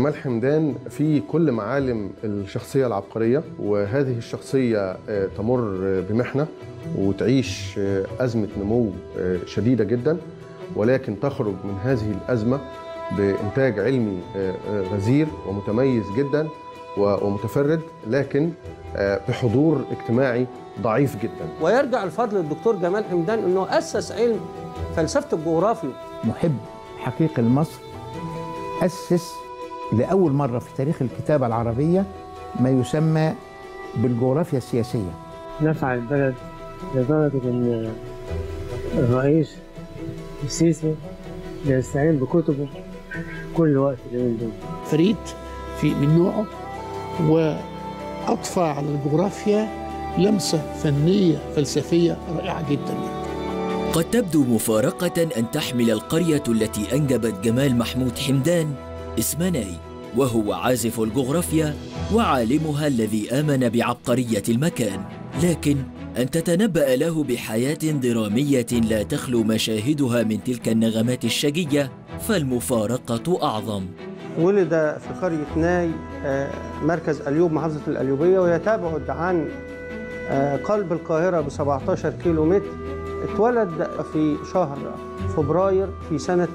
جمال حمدان في كل معالم الشخصية العبقرية وهذه الشخصية آه، تمر بمحنة وتعيش آه، أزمة نمو آه، شديدة جدا ولكن تخرج من هذه الأزمة بإنتاج علمي آه، آه، غزير ومتميز جدا و- ومتفرد لكن آه، بحضور اجتماعي ضعيف جدا ويرجع الفضل للدكتور جمال حمدان انه اسس علم فلسفه الجغرافيا محب حقيقي لمصر أسس لأول مرة في تاريخ الكتابة العربية ما يسمى بالجغرافيا السياسية نفع البلد لدرجة إن الرئيس السيسي بيستعين بكتبه كل وقت اليومين دول فريد في من نوعه وأضفى على الجغرافيا لمسة فنية فلسفية رائعة جدا قد تبدو مفارقة أن تحمل القرية التي أنجبت جمال محمود حمدان اسم ناي وهو عازف الجغرافيا وعالمها الذي آمن بعبقرية المكان لكن أن تتنبأ له بحياة درامية لا تخلو مشاهدها من تلك النغمات الشجية فالمفارقة أعظم ولد في قريه ناي آه، مركز اليوب محافظه القليوبيه ويتابعد عن آه، قلب القاهره ب 17 كيلو متر اتولد في شهر فبراير في سنه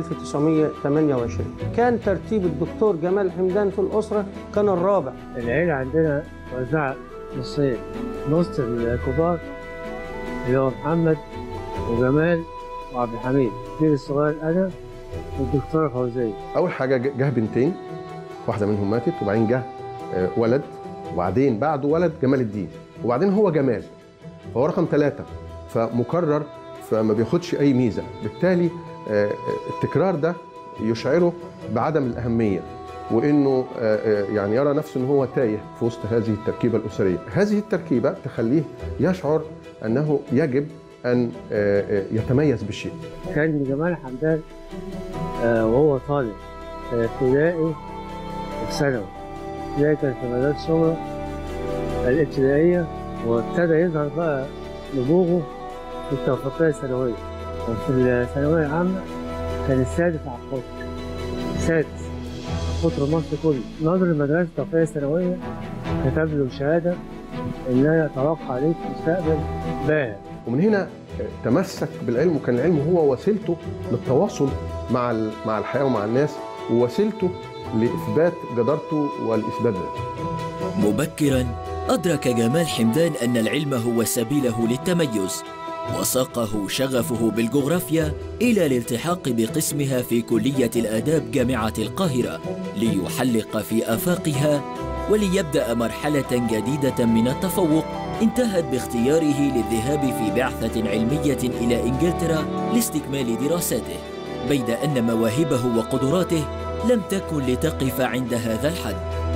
1928 كان ترتيب الدكتور جمال حمدان في الاسره كان الرابع العيلة عندنا وزعت نصين نص الكبار اللي هو محمد وجمال وعبد الحميد الجيل الصغير أنا والدكتورة فوزية اول حاجه ج- جه بنتين واحده منهم ماتت وبعدين جه آه، ولد وبعدين بعده ولد جمال الدين وبعدين هو جمال فهو رقم ثلاثة فمكرر فما بياخدش اي ميزه بالتالي آه، آه، التكرار ده يشعره بعدم الاهميه وانه آه، آه، يعني يرى نفسه ان هو تايه في وسط هذه التركيبه الاسريه هذه التركيبه تخليه يشعر انه يجب ان آه، آه، يتميز بالشيء كان جمال حمدان آه، وهو طالب في ابتدائي وثانوي ابتدائي كان في مدرسة شمرة الابتدائية وابتدى يظهر بقى نبوغه في التوفيقية الثانوية وفي الثانوية العامة كان السادس على القطر السادس على قطر مصر كله ناظر المدرسة التوفيقية الثانوية كتب له شهادة إن أنا أتوقع ليك مستقبل باهر ومن هنا تمسك بالعلم وكان العلم هو وسيلته للتواصل مع ال- مع الحياه ومع الناس ووسيلته لاثبات جدارته والاثبات ذاته مبكرا أدرك جمال حمدان أن العلم هو سبيله للتميز وساقه شغفه بالجغرافيا إلى الالتحاق بقسمها في كلية الآداب جامعة القاهرة ليحلق في آفاقها وليبدأ مرحلة جديدة من التفوق انتهت باختياره للذهاب في بعثة علمية إلى إنجلترا لاستكمال دراساته بيد أن مواهبه وقدراته لم تكن لتقف عند هذا الحد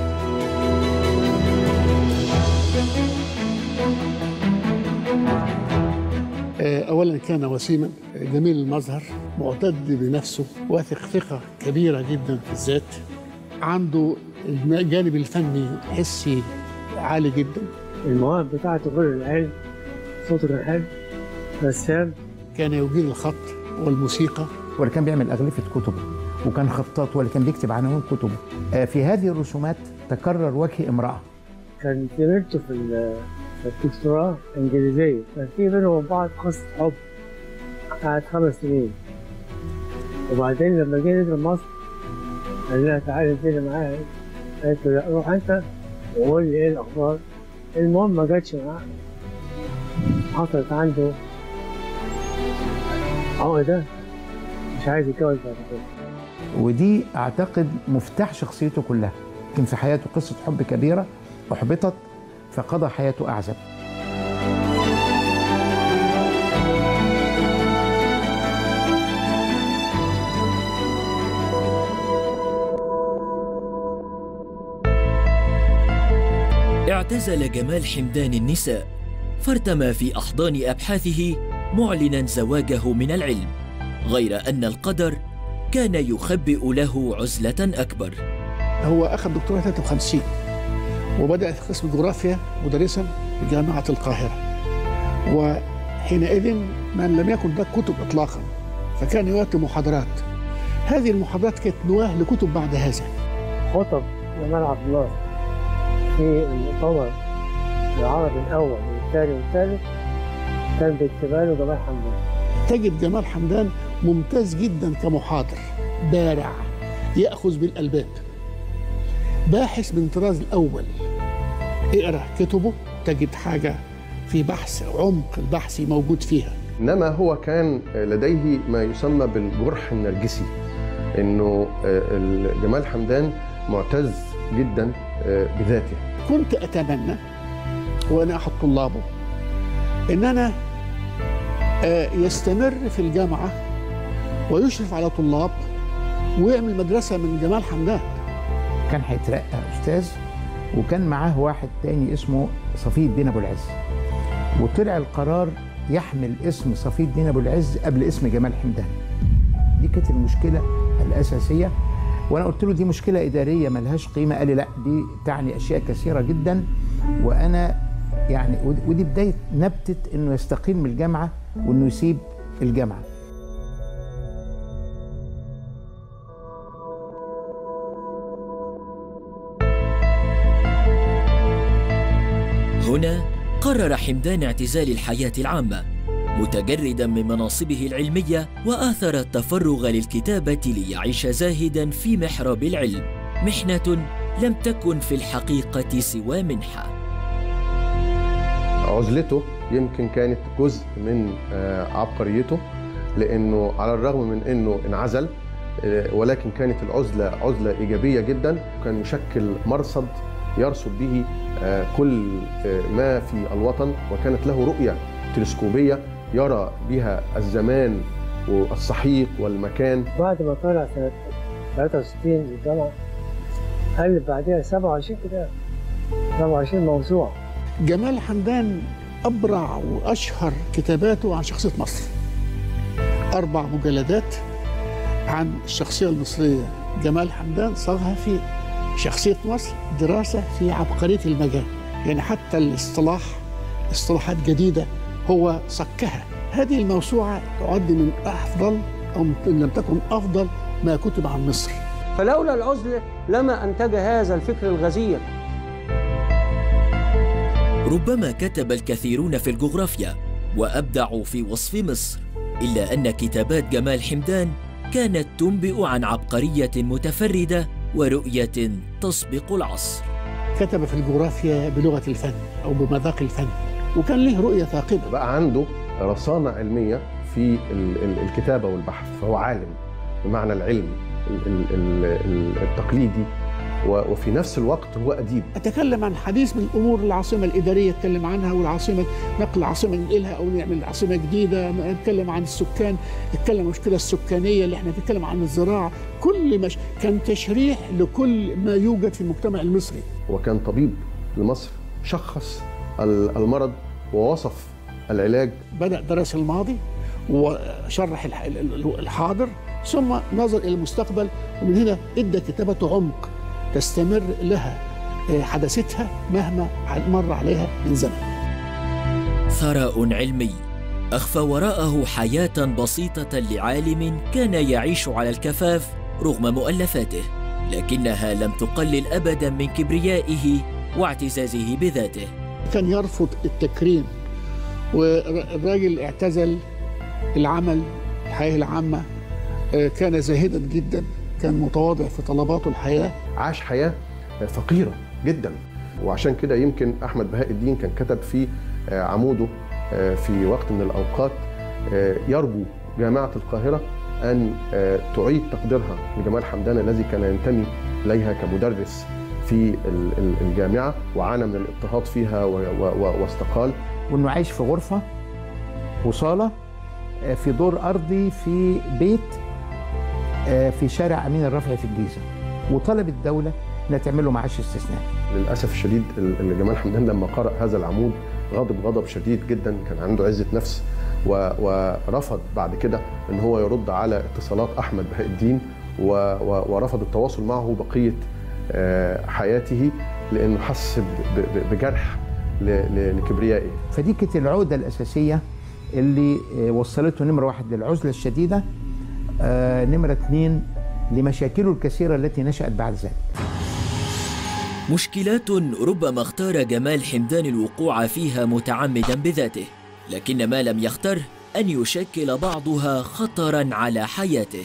آه، أولا كان وسيما آه، جميل المظهر معتد بنفسه واثق ثقة كبيرة جدا في الذات عنده الجانب الفني حسي عالي جدا المواهب بتاعته غير العلم صوته كان حلو رسام كان يجيد الخط والموسيقى واللي كان بيعمل أغلفة كتبه وكان خطاط واللي كان بيكتب عناوين كتبه آه، في هذه الرسومات تكرر وجه امرأة كان زميلته في ال- في الدكتوراه انجليزيه كان في بينهم وبين بعض قصه حب قعدت خمس سنين وبعدين لما جه نزل مصر قال لها تعالي انزلي معايا قالت له لا روح انت وقول لي ايه الاخبار المهم ما جاتش معاه حصلت عنده عقده مش عايز يتجوز بعد كده ودي أعتقد مفتاح شخصيته كلها كان في حياته قصة حب كبيرة أحبطت فقضى حياته أعزب اعتزل جمال حمدان النساء فارتمى في احضان ابحاثه معلنا زواجه من العلم غير ان القدر كان يخبئ له عزله اكبر هو أخذ دكتوراه 53 وبدأ في قسم الجغرافيا مدرسا في جامعة القاهرة وحينئذ من لم يكن ده كتب إطلاقا فكان يؤتي محاضرات هذه المحاضرات كانت نواة لكتب بعد هذا خطب جمال عبد الناصر في المؤتمر العربي الأول والثاني والثالث كان بيكتبها له جمال حمدان تجد جمال حمدان ممتاز جدا كمحاضر بارع يأخذ بالألباب باحث من الطراز الأول اقرأ كتبه تجد حاجة في بحث عمق البحثي موجود فيها انما هو كان لديه ما يسمى بالجرح النرجسي انه ال- جمال حمدان معتز جدا بذاته كنت أتمنى وأنا أحد طلابه إن أنا آه، يستمر في الجامعة ويشرف على طلاب ويعمل مدرسة من جمال حمدان كان هيترقى استاذ وكان معاه واحد تاني اسمه صفي الدين ابو العز وطلع القرار يحمل اسم صفي الدين ابو العز قبل اسم جمال حمدان دي كانت المشكله الاساسيه وانا قلت له دي مشكله اداريه ملهاش قيمه قال لي لا دي تعني اشياء كثيره جدا وانا يعني ودي- ودي بدايه نبته انه يستقيل من الجامعه وانه يسيب الجامعه هنا قرر حمدان اعتزال الحياة العامة متجردا من مناصبه العلمية وآثر التفرغ للكتابة ليعيش زاهدا في محراب العلم محنة لم تكن في الحقيقة سوى منحة عزلته يمكن كانت جزء من آه، عبقريته لانه على الرغم من انه انعزل آه، ولكن كانت العزله عزله ايجابيه جدا كان يشكل مرصد يرصد به آه، كل آه، ما في الوطن وكانت له رؤيه تلسكوبيه يرى بها الزمان والصحيح والمكان بعد ما طلع سنة 63 من الجامعة ألف بعدها 27 كتاب 27 موسوعة جمال حمدان أبرع وأشهر كتاباته عن شخصية مصر أربع مجلدات عن الشخصية المصرية جمال حمدان صاغها في شخصية مصر دراسة في عبقرية المجال يعني حتى الاصطلاح اصطلاحات جديدة هو صكها هذه الموسوعة تعد من أفضل أو إن لم تكن أفضل ما كتب عن مصر فلولا العزلة لما أنتج هذا الفكر الغزير ربما كتب الكثيرون في الجغرافيا وابدعوا في وصف مصر الا ان كتابات جمال حمدان كانت تنبئ عن عبقريه متفرده ورؤيه تسبق العصر كتب في الجغرافيا بلغة الفن أو بمذاق الفن وكان له رؤية ثاقبة بقى عنده رصانه علميه في ال- ال- الكتابه والبحث فهو عالم بمعنى العلم ال- ال- ال- ال- التقليدي و- وفي نفس الوقت هو اديب أتكلم عن حديث من الأمور العاصمة الإدارية أتكلم عنها والعاصمة نقل عاصمة ننقلها أو نعمل عاصمة جديدة نتكلم عن السكان نتكلم عن المشكلة السكانية اللي احنا بنتكلم عن الزراعة كل مش كان تشريح لكل ما يوجد في المجتمع المصري وكان طبيب لمصر شخص ال- المرض ووصف العلاج بدأ درس الماضي وشرح الح- ال- ال- الحاضر ثم نظر إلى المستقبل ومن هنا إدى كتابته عمق تستمر لها آه، حدثتها مهما مر عليها من زمن ثراء علمي اخفى وراءه حياه بسيطه لعالم كان يعيش على الكفاف رغم مؤلفاته لكنها لم تقلل ابدا من كبريائه واعتزازه بذاته كان يرفض التكريم والراجل اعتزل العمل الحياة العامة آه، كان زاهدا جدا كان متواضع في طلباته الحياة عاش حياه فقيره جدا وعشان كده يمكن احمد بهاء الدين كان كتب في آه، عموده آه، في وقت من الاوقات آه، يرجو جامعه القاهره ان آه، تعيد تقديرها لجمال حمدان الذي كان ينتمي اليها كمدرس في ال- ال- الجامعه وعانى من الاضطهاد فيها و- و- و- واستقال وانه عايش في غرفه وصاله آه، في دور ارضي في بيت آه، في شارع امين الرفعي في الجيزه وطلب الدوله انها تعمل له معاش استثنائي للاسف الشديد ال- ال- جمال حمدان لما قرأ هذا العمود غضب غضب شديد جدا كان عنده عزة نفس و- ورفض بعد كده ان هو يرد على اتصالات احمد بهاء الدين و- و- ورفض التواصل معه بقية آه، حياته لانه حس ب- ب- بجرح ل- ل- لكبريائه فدي كانت العقده الاساسيه اللي آه، وصلته نمره واحد للعزله الشديده آه، نمره اثنين لمشاكله الكثيره التي نشات بعد ذلك مشكلات ربما اختار جمال حمدان الوقوع فيها متعمدا بذاته لكن ما لم يختره أن يشكل بعضها خطرا على حياته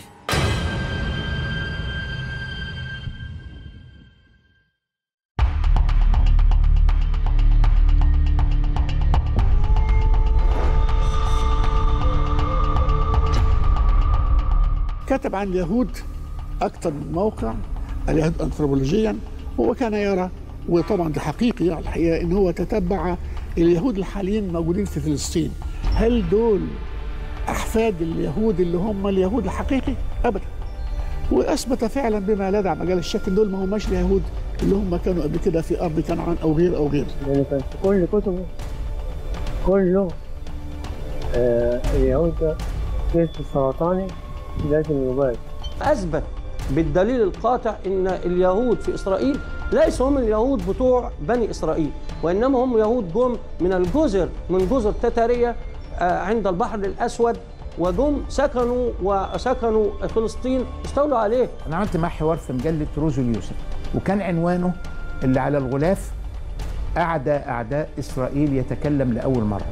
كتب عن اليهود أكثر من موقع اليهود أنثروبولوجيا هو كان يرى وطبعا ده حقيقي على الحقيقة إن هو تتبع اليهود الحاليين موجودين في فلسطين هل دول أحفاد اليهود اللي هم اليهود الحقيقي؟ أبدا وأثبت فعلا بما لا يدع مجال الشك إن دول ما هماش اليهود اللي هم كانوا قبل كده في أرض كنعان أو غير أو غير لأن كان في كل كتبه كله آه اليهود ده كيس السرطاني لازم يبات اثبت بالدليل القاطع ان اليهود في اسرائيل ليسوا هم اليهود بتوع بني اسرائيل وانما هم يهود جم من الجزر من جزر تتاريه آه، عند البحر الاسود وجم سكنوا وسكنوا فلسطين استولوا عليه انا عملت معاه حوار في مجله روز اليوسف وكان عنوانه اللي على الغلاف اعدى اعداء اسرائيل يتكلم لاول مره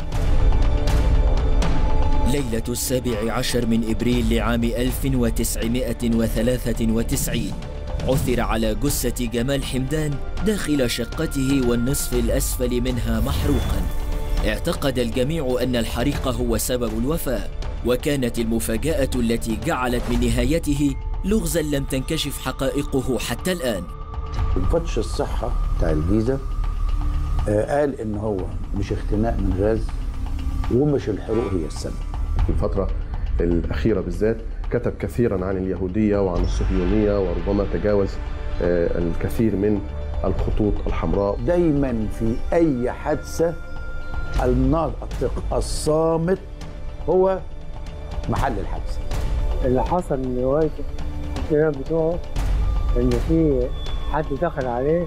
ليلة السابع عشر من إبريل لعام 1993 عثر على جثة جمال حمدان داخل شقته والنصف الأسفل منها محروقا اعتقد الجميع أن الحريق هو سبب الوفاة وكانت المفاجأة التي جعلت من نهايته لغزا لم تنكشف حقائقه حتى الآن فتش الصحة بتاع الجيزة آه، قال إن هو مش اختناق من غاز ومش الحروق هي السبب في الفترة الأخيرة بالذات كتب كثيرا عن اليهودية وعن الصهيونية وربما تجاوز آه، الكثير من الخطوط الحمراء دايما في أي حادثة الناطق الصامت هو محل الحادثة اللي حصل من روايته الكتاب بتوعه إن في حد دخل عليه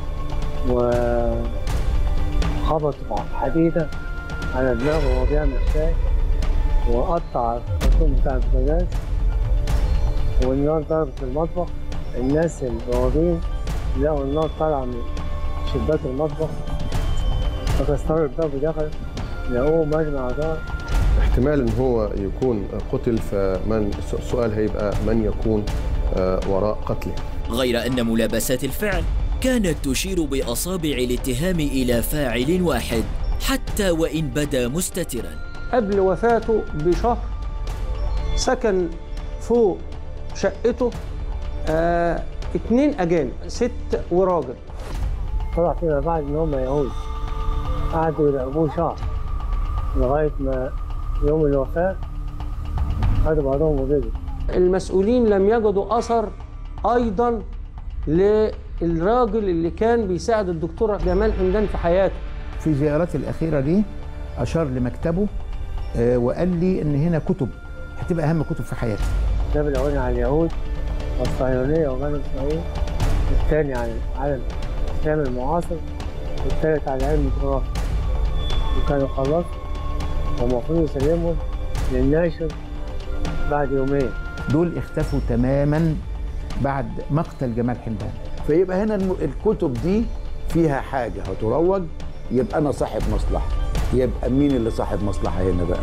وخبط حديدة على دماغه وهو بيعمل شاي وقطع الخرطوم بتاع البوتاجاز والنار ضربت المطبخ الناس البوابين لقوا النار طالعة من شباك المطبخ فكسروا الباب ودخلوا لقوه مجمع دار احتمال ان هو يكون قتل فمن السؤال هيبقى من يكون آه، وراء قتله غير أن ملابسات الفعل كانت تشير بأصابع الاتهام إلى فاعل واحد حتى وإن بدا مستترا قبل وفاته بشهر سكن فوق شقته آه اتنين أجانب ست وراجل طلع فيما بعد إن هم يهود قعدوا يراقبوه شهر لغاية ما يوم الوفاة خدوا بعضهم وجدوا المسؤولين لم يجدوا أثر أيضا للراجل اللي كان بيساعد الدكتور جمال حمدان في حياته في زياراتي الاخيره ليه اشار لمكتبه آه، وقال لي ان هنا كتب هتبقى اهم كتب في حياتي الكتاب الأولاني عن اليهود والصهيونية وبني إسرائيل الثاني عن عالم الإسلام المعاصر والثالث عن علم الجغرافيا وكانوا خلصوا ومفروض يسلمهم للناشر بعد يومين دول اختفوا تماما بعد مقتل جمال حمدان فيبقى هنا الم- الكتب دي فيها حاجة هتروج يبقى أنا صاحب مصلحة يبقى مين اللي صاحب مصلحة هنا بقى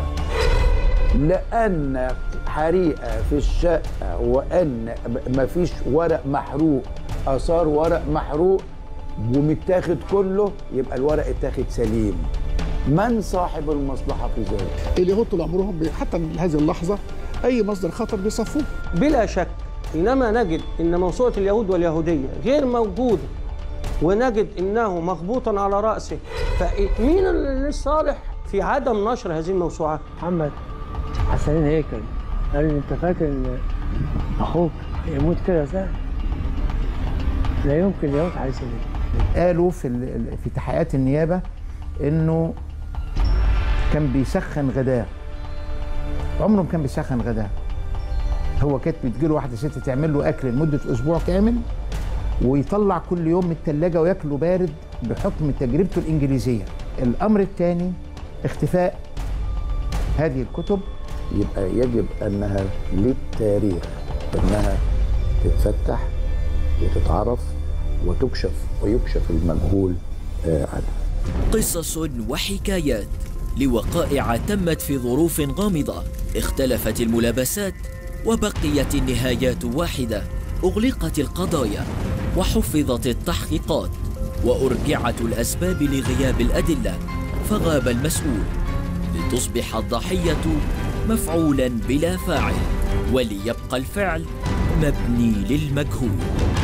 لأن حريقة في الشقة وأن ب- مفيش ورق محروق آثار ورق محروق ومتاخد كله يبقى الورق اتاخد سليم من صاحب المصلحة في ذلك اليهود طول عمرهم بي- حتى من هذه اللحظة أي مصدر خطر بيصفوه بلا شك حينما نجد ان موسوعه اليهود واليهوديه غير موجوده ونجد انه مخبوطا على راسه فمين اللي الصالح في عدم نشر هذه الموسوعات؟ محمد حسنين هيكل قال لي انت فاكر ان اخوك يموت كده سهل لا يمكن اليهود هيسيبوه قالوا في ال- في تحقيقات النيابه انه كان بيسخن غداه عمره ما كان بيسخن غداه هو كانت بتجيله واحده ست تعمل له اكل لمده اسبوع كامل ويطلع كل يوم من الثلاجه وياكله بارد بحكم تجربته الانجليزيه الامر الثاني اختفاء هذه الكتب يبقى يجب انها للتاريخ انها تتفتح وتتعرف وتكشف ويكشف المجهول آه، عنها قصص وحكايات لوقائع تمت في ظروف غامضة اختلفت الملابسات وبقيت النهايات واحدة أغلقت القضايا وحفظت التحقيقات وأرجعت الأسباب لغياب الأدلة فغاب المسؤول لتصبح الضحية مفعولا بلا فاعل وليبقى الفعل مبني للمجهول